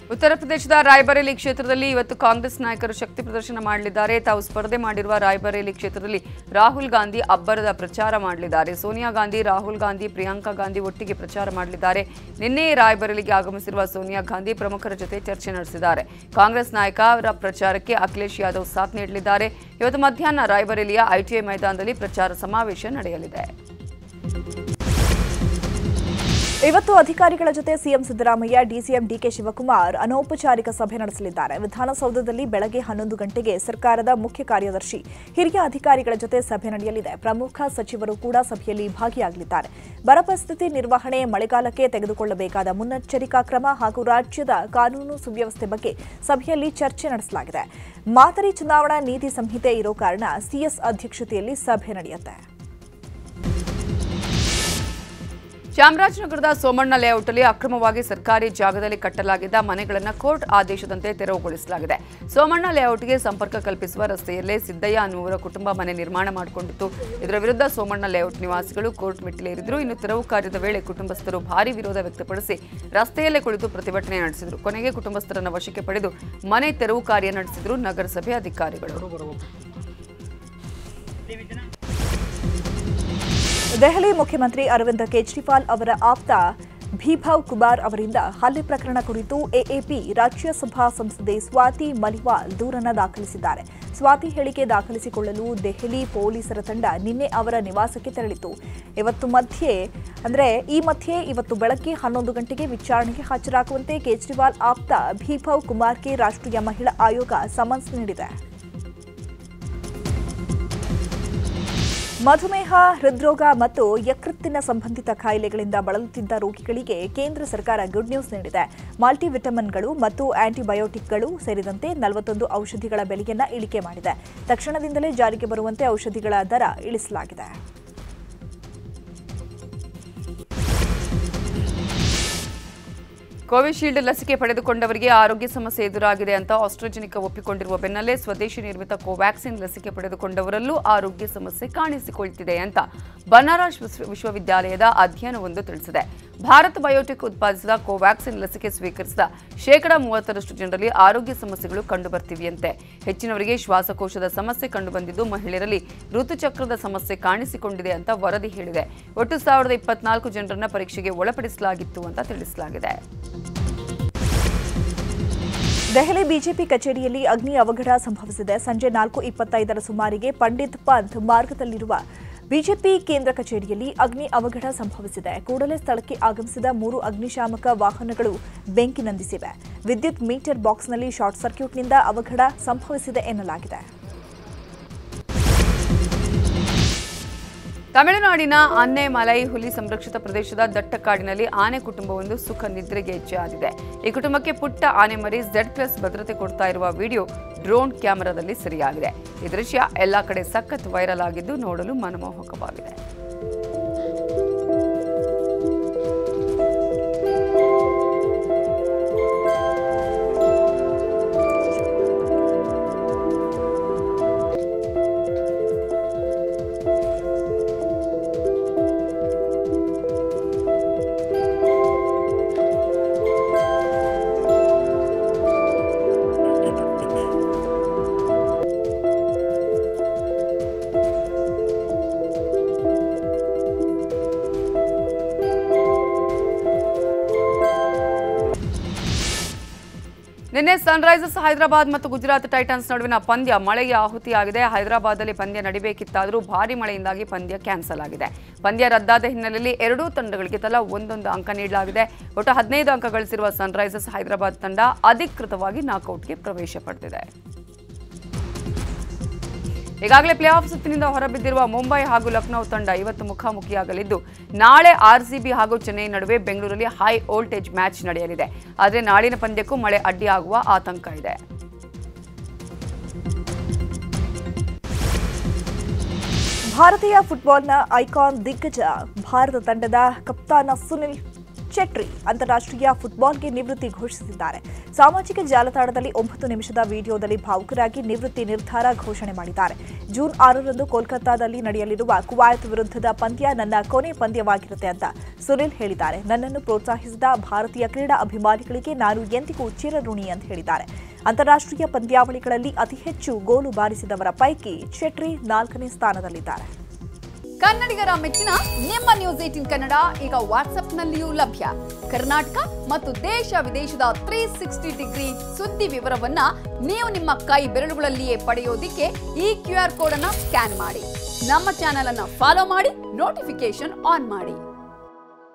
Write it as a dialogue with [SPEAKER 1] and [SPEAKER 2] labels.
[SPEAKER 1] ಉತ್ತರ ಪ್ರದೇಶದ ರಾಯ್ಬರೇಲಿ ಕ್ಷೇತ್ರದಲ್ಲಿ ಇವತ್ತು ಕಾಂಗ್ರೆಸ್ ನಾಯಕರು ಶಕ್ತಿ ಪ್ರದರ್ಶನ ಮಾಡಲಿದ್ದಾರೆ ತಾವು ಸ್ಪರ್ಧೆ ಮಾಡಿರುವ ರಾಯ್ಬರೇಲಿ ಕ್ಷೇತ್ರದಲ್ಲಿ ರಾಹುಲ್ ಗಾಂಧಿ ಅಬ್ಬರದ ಪ್ರಚಾರ ಮಾಡಲಿದ್ದಾರೆ ಸೋನಿಯಾ ಗಾಂಧಿ ರಾಹುಲ್ ಗಾಂಧಿ ಪ್ರಿಯಾಂಕಾ ಗಾಂಧಿ ಒಟ್ಟಿಗೆ ಪ್ರಚಾರ ಮಾಡಲಿದ್ದಾರೆ ನಿನ್ನೆ ರಾಯ್ಬರೇಲಿಗೆ ಆಗಮಿಸಿರುವ ಸೋನಿಯಾ ಗಾಂಧಿ ಪ್ರಮುಖರ ಜೊತೆ ಚರ್ಚೆ ನಡೆಸಿದ್ದಾರೆ ಕಾಂಗ್ರೆಸ್ ನಾಯಕರ ಪ್ರಚಾರಕ್ಕೆ ಅಖಿಲೇಶ್ ಯಾದವ್ ಸಾಥ್ ನೀಡಲಿದ್ದಾರೆ ಇವತ್ತು ಮಧ್ಯಾಹ್ನ ರಾಯ್ಬರೇಲಿಯ ಐಟಿಐ ಮೈದಾನದಲ್ಲಿ ಪ್ರಚಾರ ಸಮಾವೇಶ ನಡೆಯಲಿದೆ
[SPEAKER 2] ಇವತ್ತು ಅಧಿಕಾರಿಗಳ ಜೊತೆ CM Siddaramaiah DCM DK Shivakumar ಅನೌಪಚಾರಿಕ ಸಭೆ ನಡೆಸಲಿದ್ದಾರೆ ವಿಧಾನಸೌಧದಲ್ಲಿ ಬೆಳಗ್ಗೆ ಹನ್ನೊಂದು ಗಂಟೆಗೆ ಸರ್ಕಾರದ ಮುಖ್ಯ ಕಾರ್ಯದರ್ಶಿ ಹಿರಿಯ ಅಧಿಕಾರಿಗಳ ಜೊತೆ ಸಭೆ ನಡೆಯಲಿದೆ ಪ್ರಮುಖ ಸಚಿವರು ಕೂಡ ಸಭೆಯಲ್ಲಿ ಭಾಗಿಯಾಗಲಿದ್ದಾರೆ ಬರ ಪರಿಸ್ಥಿತಿ ನಿರ್ವಹಣೆ ಮಳೆಗಾಲಕ್ಕೆ ತೆಗೆದುಕೊಳ್ಳಬೇಕಾದ ಮುನ್ನೆಚ್ಚರಿಕಾ ಕ್ರಮ ಹಾಗೂ ರಾಜ್ಯದ ಕಾನೂನು ಸುವ್ಯವಸ್ಥೆ ಬಗ್ಗೆ ಸಭೆಯಲ್ಲಿ ಚರ್ಚೆ ನಡೆಸಲಾಗಿದೆ ಮಾದರಿ ಚುನಾವಣಾ ನೀತಿ ಸಂಹಿತೆ ಇರೋ ಕಾರಣ ಸಿಎಸ್ ಅಧ್ಯಕ್ಷತೆಯಲ್ಲಿ ಸಭೆ ನಡೆಯುತ್ತೆ
[SPEAKER 1] ಚಾಮರಾಜನಗರದ ಸೋಮಣ್ಣ ಲೇಔಟ್ನಲ್ಲಿ ಅಕ್ರಮವಾಗಿ ಸರ್ಕಾರಿ ಜಾಗದಲ್ಲಿ ಕಟ್ಟಲಾಗಿದ್ದ ಮನೆಗಳನ್ನು ಕೋರ್ಟ್ ಆದೇಶದಂತೆ ತೆರವುಗೊಳಿಸಲಾಗಿದೆ ಸೋಮಣ್ಣ ಲೇಔಟ್ಗೆ ಸಂಪರ್ಕ ಕಲ್ಪಿಸುವ ರಸ್ತೆಯಲ್ಲೇ ಸಿದ್ದಯ್ಯ ಅನ್ನುವರ ಕುಟುಂಬ ಮನೆ ನಿರ್ಮಾಣ ಮಾಡಿಕೊಂಡಿತ್ತು ಇದರ ವಿರುದ್ಧ ಸೋಮಣ್ಣ ಲೇಔಟ್ ನಿವಾಸಿಗಳು ಕೋರ್ಟ್ ಮೆಟ್ಟಿಲೇರಿದ್ರು ಇನ್ನು ತೆರವು ಕಾರ್ಯದ ವೇಳೆ ಕುಟುಂಬಸ್ಥರು ಭಾರಿ ವಿರೋಧ ವ್ಯಕ್ತಪಡಿಸಿ ರಸ್ತೆಯಲ್ಲೇ ಕುಳಿತು ಪ್ರತಿಭಟನೆ ನಡೆಸಿದರು ಕೊನೆಗೆ ಕುಟುಂಬಸ್ಥರನ್ನ ವಶಕ್ಕೆ ಪಡೆದು ಮನೆ ತೆರವು ಕಾರ್ಯ ನಡೆಸಿದ್ರು ನಗರಸಭೆ ಅಧಿಕಾರಿಗಳು
[SPEAKER 2] ದೆಹಲಿ ಮುಖ್ಯಮಂತ್ರಿ ಅರವಿಂದ್ ಕೇಜ್ರಿವಾಲ್ ಅವರ ಆಪ್ತ ಭೀಭಾವ್ ಕುಮಾರ್ ಅವರಿಂದ ಹಲ್ಲೆ ಪ್ರಕರಣ ಕುರಿತು ಎಎಪಿ ರಾಜ್ಯಸಭಾ ಸಂಸದೆ ಸ್ವಾತಿ ಮಲಿವಾಲ್ ದೂರನ್ನ ದಾಖಲಿಸಿದ್ದಾರೆ ಸ್ವಾತಿ ಹೇಳಿಕೆ ದಾಖಲಿಸಿಕೊಳ್ಳಲು ದೆಹಲಿ ಪೊಲೀಸರ ತಂಡ ನಿನ್ನೆ ಅವರ ನಿವಾಸಕ್ಕೆ ತೆರಳಿತು ಇವತ್ತು ಮಧ್ಯೆ ಅಂದ್ರೆ ಈ ಮಧ್ಯೆ ಇವತ್ತು ಬೆಳಗ್ಗೆ ಹನ್ನೊಂದು ಗಂಟೆಗೆ ವಿಚಾರಣೆಗೆ ಹಾಜರಾಗುವಂತೆ ಕೇಜ್ರಿವಾಲ್ ಆಪ್ತ ಭೀಭಾವ್ ಕುಮಾರ್ಗೆ ರಾಷ್ಟ್ರೀಯ ಮಹಿಳಾ ಆಯೋಗ ಸಮನ್ಸ್ ನೀಡಿದೆ ಮಧುಮೇಹ ಹೃದ್ರೋಗ ಮತ್ತು ಯಕೃತ್ತಿನ ಸಂಬಂಧಿತ ಕಾಯಿಲೆಗಳಿಂದ ಬಳಲುತ್ತಿದ್ದ ರೋಗಿಗಳಿಗೆ ಕೇಂದ್ರ ಸರ್ಕಾರ ಗುಡ್ ನ್ಯೂಸ್ ನೀಡಿದೆ ಮಲ್ಟಿವಿಟಮಿನ್ಗಳು ಮತ್ತು ಆಂಟಿಬಯೋಟಿಕ್ಗಳು ಸೇರಿದಂತೆ ನಲವತ್ತೊಂದು ಔಷಧಿಗಳ ಬೆಲೆಯನ್ನ ಇಳಿಕೆ ಮಾಡಿದೆ ತಕ್ಷಣದಿಂದಲೇ ಜಾರಿಗೆ ಬರುವಂತೆ ಔಷಧಿಗಳ ದರ ಇಳಿಸಲಾಗಿದೆ
[SPEAKER 1] ಕೋವಿಶೀಲ್ಡ್ ಲಸಿಕೆ ಪಡೆದುಕೊಂಡವರಿಗೆ ಆರೋಗ್ಯ ಸಮಸ್ಯೆ ಎದುರಾಗಿದೆ ಅಂತ ಆಸ್ಟ್ರಾಜೆನಿಕಾ ಒಪ್ಪಿಕೊಂಡಿರುವ ಬೆನ್ನಲ್ಲೇ ಸ್ವದೇಶಿ ನಿರ್ಮಿತ ಕೋವ್ಯಾಕ್ಸಿನ್ ಲಸಿಕೆ ಪಡೆದುಕೊಂಡವರಲ್ಲೂ ಆರೋಗ್ಯ ಸಮಸ್ಯೆ ಕಾಣಿಸಿಕೊಳ್ತಿದೆ ಅಂತ ಬನಾರಸ್ ವಿಶ್ವ- ವಿಶ್ವವಿದ್ಯಾಲಯದ ಅಧ್ಯಯನವೊಂದು ತಿಳಿಸಿದೆ ಭಾರತ್ ಬಯೋಟೆಕ್ ಉತ್ಪಾದಿಸಿದ ಕೋವ್ಯಾಕ್ಸಿನ್ ಲಸಿಕೆ ಸ್ವೀಕರಿಸಿದ ಶೇಕಡಾ ಮೂವತ್ತರಷ್ಟು ಜನರಲ್ಲಿ ಆರೋಗ್ಯ ಸಮಸ್ಯೆಗಳು ಕಂಡುಬರ್ತಿವೆಯಂತೆ ಹೆಚ್ಚಿನವರಿಗೆ ಶ್ವಾಸಕೋಶದ ಸಮಸ್ಯೆ ಕಂಡುಬಂದಿದ್ದು ಮಹಿಳೆಯರಲ್ಲಿ ಋತುಚಕ್ರದ ಸಮಸ್ಯೆ ಕಾಣಿಸಿಕೊಂಡಿದೆ ಅಂತ ವರದಿ ಹೇಳಿದೆ ಒಟ್ಟು ಸಾವಿರದ ಇಪ್ಪತ್ನಾಲ್ಕು ಜನರನ್ನ ಪರೀಕ್ಷೆಗೆ ಒಳಪಡಿಸಲಾಗಿತ್ತು ಅಂತ ತಿಳಿಸಲಾಗಿದೆ
[SPEAKER 2] ದೆಹಲಿ ಬಿಜೆಪಿ ಕಚೇರಿಯಲ್ಲಿ ಅಗ್ನಿ ಅವಘಡ ಸಂಭವಿಸಿದೆ ಸಂಜೆ ನಾಲ್ಕು ಇಪ್ಪತ್ತೈದರ ಸುಮಾರಿಗೆ ಪಂಡಿತ್ ಪಂತ್ ಮಾರ್ಗದಲ್ಲಿರುವ ಬಿಜೆಪಿ ಕೇಂದ್ರ ಕಚೇರಿಯಲ್ಲಿ ಅಗ್ನಿ ಅವಘಡ ಸಂಭವಿಸಿದೆ ಕೂಡಲೇ ಸ್ಥಳಕ್ಕೆ ಆಗಮಿಸಿದ ಮೂರು ಅಗ್ನಿಶಾಮಕ ವಾಹನಗಳು ಬೆಂಕಿ ನಂದಿಸಿವೆ ವಿದ್ಯುತ್ ಮೀಟರ್ ಬಾಕ್ಸ್ನಲ್ಲಿ ಶಾರ್ಟ್ ಸರ್ಕ್ಯೂಟ್ನಿಂದ ಅವಘಡ ಸಂಭವಿಸಿದೆ ಎನ್ನಲಾಗಿದೆ
[SPEAKER 1] ತಮಿಳುನಾಡಿನ ಅನ್ನೆಮಲೈ ಹುಲಿ ಸಂರಕ್ಷಿತ ಪ್ರದೇಶದ ದಟ್ಟ ಕಾಡಿನಲ್ಲಿ ಆನೆ ಕುಟುಂಬವೊಂದು ಸುಖ ನಿದ್ರೆಗೆ ಹೆಚ್ಚಾದಿದೆ ಈ ಕುಟುಂಬಕ್ಕೆ ಪುಟ್ಟ ಆನೆ ಮರಿ ಝೆಡ್ ಪ್ಲಸ್ ಭದ್ರತೆ ಕೊಡ್ತಾ ಇರುವ ವಿಡಿಯೋ ಡ್ರೋನ್ ಕ್ಯಾಮೆರಾದಲ್ಲಿ ಸೆರೆಯಾಗಿದೆ ಈ ದೃಶ್ಯ ಎಲ್ಲಾ ಕಡೆ ಸಖತ್ ವೈರಲ್ ಆಗಿದ್ದು ನೋಡಲು ಮನಮೋಹಕವಾಗಿದೆ ನಿನ್ನೆ ಸನ್ರೈಸರ್ಸ್ ಹೈದರಾಬಾದ್ ಮತ್ತು ಗುಜರಾತ್ ಟೈಟನ್ಸ್ ನಡುವಿನ ಪಂದ್ಯ ಮಳೆಗೆ ಆಹುತಿಯಾಗಿದೆ ಹೈದರಾಬಾದ್ನಲ್ಲಿ ಪಂದ್ಯ ನಡೀಬೇಕಿತ್ತಾದರೂ ಭಾರಿ ಮಳೆಯಿಂದಾಗಿ ಪಂದ್ಯ ಕ್ಯಾನ್ಸಲ್ ಆಗಿದೆ ಪಂದ್ಯ ರದ್ದಾದ ಹಿನ್ನೆಲೆಯಲ್ಲಿ ಎರಡೂ ತಂಡಗಳಿಗೆ ತಲಾ ಒಂದೊಂದು ಅಂಕ ನೀಡಲಾಗಿದೆ ಒಟ್ಟು ಹದಿನೈದು ಅಂಕ ಗಳಿಸಿರುವ ಸನ್ರೈಸರ್ಸ್ ಹೈದರಾಬಾದ್ ತಂಡ ಅಧಿಕೃತವಾಗಿ ನಾಕೌಟ್ಗೆ ಪ್ರವೇಶ ಪಡೆದಿದೆ ಈಗಾಗಲೇ ಪ್ಲೇ ಆಫ್ ಸುತ್ತಿನಿಂದ ಹೊರಬಿದ್ದಿರುವ ಮುಂಬೈ ಹಾಗೂ ಲಕ್ನೋ ತಂಡ ಇವತ್ತು ಮುಖಾಮುಖಿಯಾಗಲಿದ್ದು ನಾಳೆ ಆರ್ಸಿಬಿ ಹಾಗೂ ಚೆನ್ನೈ ನಡುವೆ ಬೆಂಗಳೂರಲ್ಲಿ ಹೈ ವೋಲ್ಟೇಜ್ ಮ್ಯಾಚ್ ನಡೆಯಲಿದೆ ಆದರೆ ನಾಳಿನ ಪಂದ್ಯಕ್ಕೂ ಮಳೆ ಅಡ್ಡಿಯಾಗುವ ಆತಂಕ ಇದೆ
[SPEAKER 2] ಭಾರತೀಯ ಫುಟ್ಬಾಲ್ನ ಐಕಾನ್ ದಿಗ್ಗಜ ಭಾರತ ತಂಡದ ಕಪ್ತಾನ ಸುನಿಲ್ ಚೆಟ್ರಿ ಅಂತಾರಾಷ್ಟ್ರೀಯ ಫುಟ್ಬಾಲ್ಗೆ ನಿವೃತ್ತಿ ಘೋಷಿಸಿದ್ದಾರೆ ಸಾಮಾಜಿಕ ಜಾಲತಾಣದಲ್ಲಿ ಒಂಬತ್ತು ನಿಮಿಷದ ವಿಡಿಯೋದಲ್ಲಿ ಭಾವುಕರಾಗಿ ನಿವೃತ್ತಿ ನಿರ್ಧಾರ ಘೋಷಣೆ ಮಾಡಿದ್ದಾರೆ ಜೂನ್ ಆರರಂದು ಕೋಲ್ಕತ್ತಾದಲ್ಲಿ ನಡೆಯಲಿರುವ ಕುವೈತ್ ವಿರುದ್ಧದ ಪಂದ್ಯ ನನ್ನ ಕೊನೆ ಪಂದ್ಯವಾಗಿರುತ್ತೆ ಅಂತ ಸುನಿಲ್ ಹೇಳಿದ್ದಾರೆ ನನ್ನನ್ನು ಪ್ರೋತ್ಸಾಹಿಸಿದ ಭಾರತೀಯ ಕ್ರೀಡಾ ಅಭಿಮಾನಿಗಳಿಗೆ ನಾನು ಎಂದಿಗೂ ಚಿರಋಣಿ ಅಂತ ಹೇಳಿದ್ದಾರೆ ಅಂತಾರಾಷ್ಟ್ರೀಯ ಪಂದ್ಯಾವಳಿಗಳಲ್ಲಿ ಅತಿ ಹೆಚ್ಚು ಗೋಲು ಬಾರಿಸಿದವರ ಪೈಕಿ ಚೆಟ್ರಿ ನಾಲ್ಕನೇ ಸ್ಥಾನದಲ್ಲಿದ್ದಾರೆ
[SPEAKER 3] ಕನ್ನಡಿಗರ ಮೆಚ್ಚಿನ ನಿಮ್ಮ ನ್ಯೂಸ್ ಏಟಿನ್ ಕನ್ನಡ ಈಗ ವಾಟ್ಸ್ಆಪ್ನಲ್ಲಿಯೂ ಲಭ್ಯ ಕರ್ನಾಟಕ ಮತ್ತು ದೇಶ ವಿದೇಶದ ತ್ರೀ ಸಿಕ್ಸ್ಟಿ ಡಿಗ್ರಿ ಸುದ್ದಿ ವಿವರವನ್ನ ನೀವು ನಿಮ್ಮ ಕೈ ಬೆರಳುಗಳಲ್ಲಿಯೇ ಪಡೆಯೋದಿಕ್ಕೆ ಈ ಕ್ಯೂ ಆರ್ ಕೋಡ್ ಅನ್ನ ಸ್ಕ್ಯಾನ್ ಮಾಡಿ ನಮ್ಮ ಚಾನೆಲ್ ಅನ್ನ ಫಾಲೋ ಮಾಡಿ ನೋಟಿಫಿಕೇಶನ್ ಆನ್ ಮಾಡಿ